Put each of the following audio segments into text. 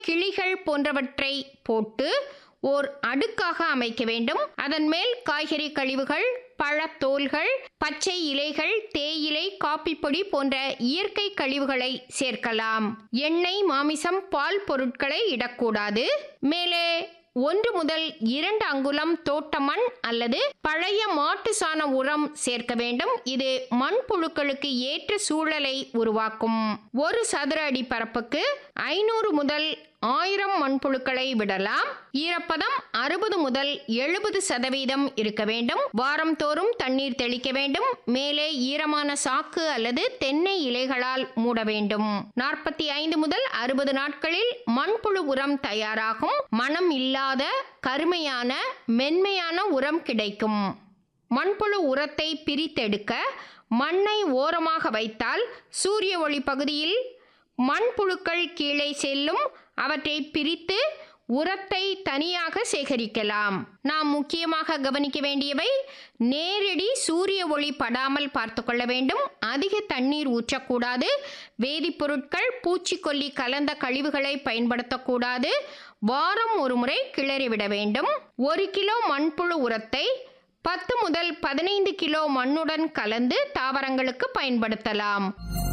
கிளிகள் போன்றவற்றை போட்டு ஓர் அடுக்காக அமைக்க வேண்டும் அதன் மேல் காய்கறி கழிவுகள் பழத்தோல்கள் பச்சை இலைகள் தேயிலை காப்பிப்பொடி போன்ற இயற்கை கழிவுகளை சேர்க்கலாம் எண்ணெய் மாமிசம் பால் பொருட்களை இடக்கூடாது மேலே ஒன்று முதல் இரண்டு அங்குலம் தோட்ட மண் அல்லது பழைய மாட்டு சாண உரம் சேர்க்க வேண்டும் இது மண்புழுக்களுக்கு ஏற்ற சூழலை உருவாக்கும் ஒரு சதுர அடி பரப்புக்கு ஐநூறு முதல் ஆயிரம் மண்புழுக்களை விடலாம் ஈரப்பதம் அறுபது முதல் எழுபது சதவீதம் இருக்க வேண்டும் வாரம் தோறும் தண்ணீர் தெளிக்க வேண்டும் மேலே ஈரமான சாக்கு அல்லது தென்னை இலைகளால் மூட வேண்டும் நாற்பத்தி ஐந்து முதல் அறுபது நாட்களில் மண்புழு உரம் தயாராகும் மனம் இல்லாத கருமையான மென்மையான உரம் கிடைக்கும் மண்புழு உரத்தை பிரித்தெடுக்க மண்ணை ஓரமாக வைத்தால் சூரிய ஒளி பகுதியில் மண்புழுக்கள் கீழே செல்லும் அவற்றை பிரித்து உரத்தை தனியாக சேகரிக்கலாம் நாம் முக்கியமாக கவனிக்க வேண்டியவை நேரடி சூரிய ஒளி படாமல் பார்த்து கொள்ள வேண்டும் அதிக தண்ணீர் ஊற்றக்கூடாது வேதிப்பொருட்கள் பூச்சிக்கொல்லி கலந்த கழிவுகளை பயன்படுத்தக்கூடாது வாரம் ஒரு முறை கிளறிவிட வேண்டும் ஒரு கிலோ மண்புழு உரத்தை பத்து முதல் பதினைந்து கிலோ மண்ணுடன் கலந்து தாவரங்களுக்கு பயன்படுத்தலாம்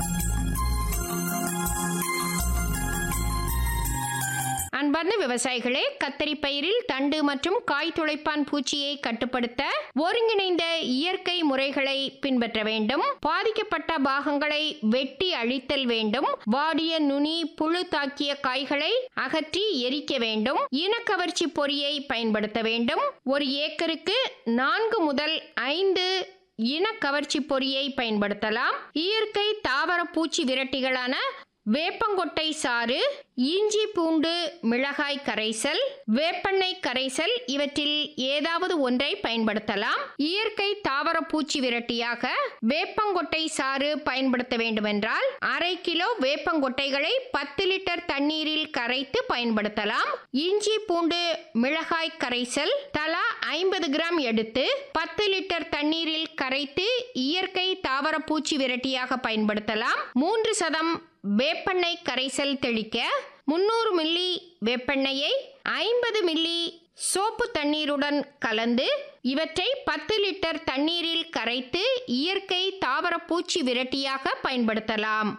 அன்பார்ந்த விவசாயிகளே கத்தரி பயிரில் தண்டு மற்றும் காய் துளைப்பான் பூச்சியை கட்டுப்படுத்த ஒருங்கிணைந்த இயற்கை முறைகளை பின்பற்ற வேண்டும் பாதிக்கப்பட்ட பாகங்களை வெட்டி அழித்தல் வேண்டும் வாடிய நுனி புழு தாக்கிய காய்களை அகற்றி எரிக்க வேண்டும் இனக்கவர்ச்சி பொறியை பயன்படுத்த வேண்டும் ஒரு ஏக்கருக்கு நான்கு முதல் ஐந்து இனக்கவர்ச்சி பொறியை பயன்படுத்தலாம் இயற்கை தாவர பூச்சி விரட்டிகளான வேப்பங்கொட்டை சாறு இஞ்சி பூண்டு மிளகாய் கரைசல் வேப்பெண்ணெய் கரைசல் இவற்றில் ஏதாவது ஒன்றை பயன்படுத்தலாம் இயற்கை தாவர பூச்சி விரட்டியாக வேப்பங்கொட்டை சாறு பயன்படுத்த வேண்டுமென்றால் அரை கிலோ வேப்பங்கொட்டைகளை பத்து லிட்டர் தண்ணீரில் கரைத்து பயன்படுத்தலாம் இஞ்சி பூண்டு மிளகாய் கரைசல் தலா ஐம்பது கிராம் எடுத்து பத்து லிட்டர் தண்ணீரில் கரைத்து இயற்கை தாவர பூச்சி விரட்டியாக பயன்படுத்தலாம் மூன்று சதம் வேப்பெண்ணெய் கரைசல் தெளிக்க முன்னூறு மில்லி வேப்பெண்ணெயை ஐம்பது மில்லி சோப்பு தண்ணீருடன் கலந்து இவற்றை பத்து லிட்டர் தண்ணீரில் கரைத்து இயற்கை தாவர பூச்சி விரட்டியாக பயன்படுத்தலாம்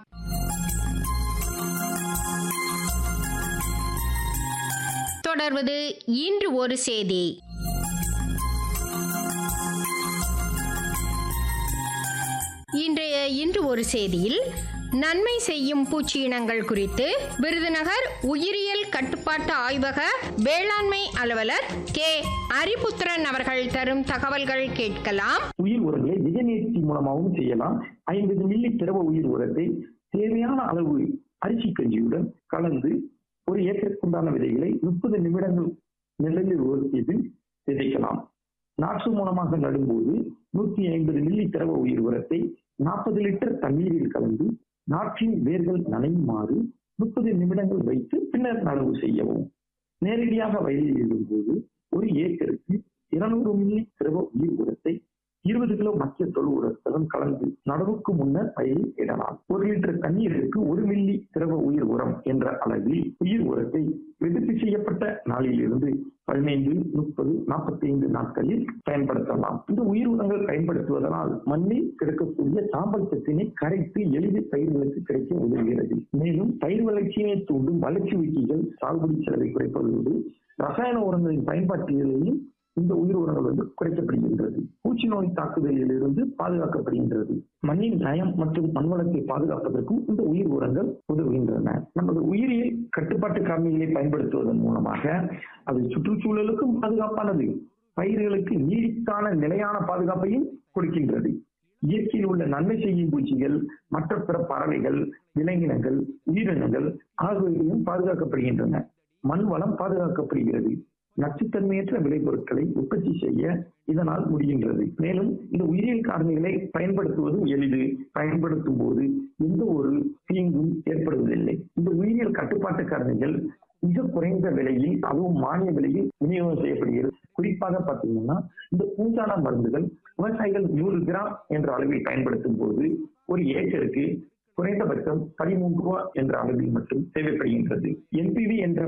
தொடர்வது இன்று ஒரு செய்தி இன்றைய இன்று ஒரு செய்தியில் நன்மை செய்யும் பூச்சி இனங்கள் குறித்து விருதுநகர் உயிரியல் கட்டுப்பாட்டு ஆய்வக வேளாண்மை அலுவலர் கே அரிபுத்திரன் அவர்கள் தரும் தகவல்கள் கேட்கலாம் உயிர் உரங்களை திஜநீர்த்தி மூலமாகவும் செய்யலாம் ஐம்பது மில்லி திரவ உயிர் உரத்தை தேவையான அளவு அரிசி கஞ்சியுடன் கலந்து ஒரு ஏக்கருக்குண்டான விதைகளை முப்பது நிமிடங்கள் நிழலில் உயர்த்தியது விதைக்கலாம் நாற்று மூலமாக நடும்போது நூத்தி ஐம்பது மில்லி திரவ உயிர் உரத்தை நாற்பது லிட்டர் தண்ணீரில் கலந்து நாற்றின் வேர்கள் நனையுமாறு முப்பது நிமிடங்கள் வைத்து பின்னர் நடவு செய்யவும் நேரடியாக வயலில் இடும்போது ஒரு ஏக்கருக்கு இருநூறு மில்லி திரவ உயிர் உரத்தை இருபது கிலோ மக்கிய தொழு உரத்துடன் கலந்து நடவுக்கு முன்னர் வயலில் இடலாம் ஒரு லிட்டர் தண்ணீருக்கு ஒரு மில்லி திரவ உயிர் உரம் என்ற அளவில் உயிர் உரத்தை வெதுப்பு செய்யப்பட்ட நாளில் இருந்து பதினைந்து முப்பது நாற்பத்தி ஐந்து நாட்களில் பயன்படுத்தலாம் இந்த உயிர் உரங்கள் பயன்படுத்துவதனால் மண்ணில் கிடைக்கக்கூடிய சாம்பல் சத்தினை கரைத்து எளிதில் பயிர்களுக்கு கிடைக்க உதவுகிறது மேலும் பயிர் வளர்ச்சியை தூண்டும் வளர்ச்சி ஊக்கிகள் சாகுபடி செலவை குறைப்பதோடு ரசாயன உரங்களின் பயன்பாட்டிலேயும் இந்த உயிர் உரங்கள் வந்து குறைக்கப்படுகின்றது பூச்சி நோய் தாக்குதலில் இருந்து பாதுகாக்கப்படுகின்றது மண்ணின் நயம் மற்றும் மண்வளத்தை பாதுகாப்பதற்கும் இந்த உயிர் உரங்கள் உதவுகின்றன நமது உயிரியல் கட்டுப்பாட்டு காரணிகளை பயன்படுத்துவதன் மூலமாக அது சுற்றுச்சூழலுக்கும் பாதுகாப்பானது பயிர்களுக்கு நீடித்தான நிலையான பாதுகாப்பையும் கொடுக்கின்றது இயற்கையில் உள்ள நன்மை செய்யும் பூச்சிகள் மற்ற பிற பறவைகள் விலங்கினங்கள் உயிரினங்கள் ஆகியவையும் பாதுகாக்கப்படுகின்றன மண் வளம் பாதுகாக்கப்படுகிறது நச்சுத்தன்மையற்ற விளைபொருட்களை உற்பத்தி செய்ய இதனால் முடிகின்றது மேலும் இந்த உயிரியல் காரணிகளை பயன்படுத்துவதும் எளிது பயன்படுத்தும் போது எந்த ஒரு தீங்கும் ஏற்படுவதில்லை இந்த உயிரியல் கட்டுப்பாட்டு காரணிகள் மிக குறைந்த விலையில் அதுவும் மானிய விலையில் விநியோகம் செய்யப்படுகிறது குறிப்பாக பார்த்தீங்கன்னா இந்த பூஞ்சான மருந்துகள் விவசாயிகள் நூறு கிராம் என்ற அளவில் பயன்படுத்தும் போது ஒரு ஏக்கருக்கு குறைந்தபட்சம் பதிமூன்று ரூபா என்ற அளவில் மட்டும் தேவைப்படுகின்றது என்பிவி என்ற